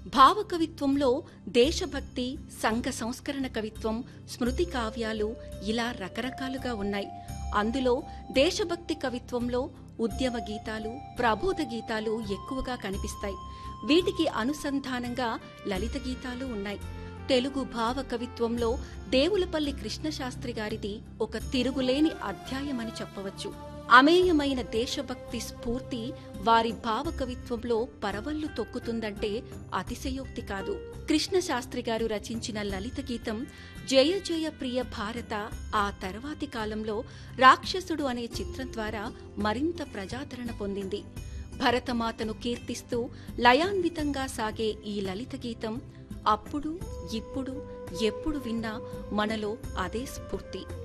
భావకవిత్వంలో దేశభక్తి సంఘ సంస్కరణ కవిత్వం స్మృతి కావ్యాలు ఇలా రకరకాలుగా ఉన్నాయి అందులో దేశభక్తి కవిత్వంలో ఉద్యమ గీతాలు ప్రబోధ గీతాలు ఎక్కువగా కనిపిస్తాయి వీటికి అనుసంధానంగా లలిత గీతాలు ఉన్నాయి తెలుగు భావ కవిత్వంలో దేవులపల్లి కృష్ణశాస్త్రి గారిది ఒక తిరుగులేని అధ్యాయమని చెప్పవచ్చు అమేయమైన దేశభక్తి స్ఫూర్తి వారి భావ కవిత్వంలో పరవళ్లు తొక్కుతుందంటే అతిశయోక్తి కాదు కృష్ణశాస్త్రి గారు రచించిన లలిత గీతం జయ జయ ప్రియ భారత ఆ తర్వాతి కాలంలో రాక్షసుడు అనే చిత్రం ద్వారా మరింత ప్రజాదరణ పొందింది భరతమాతను కీర్తిస్తూ లయాన్వితంగా సాగే ఈ లలిత గీతం అప్పుడు ఇప్పుడు ఎప్పుడు విన్నా మనలో అదే స్ఫూర్తి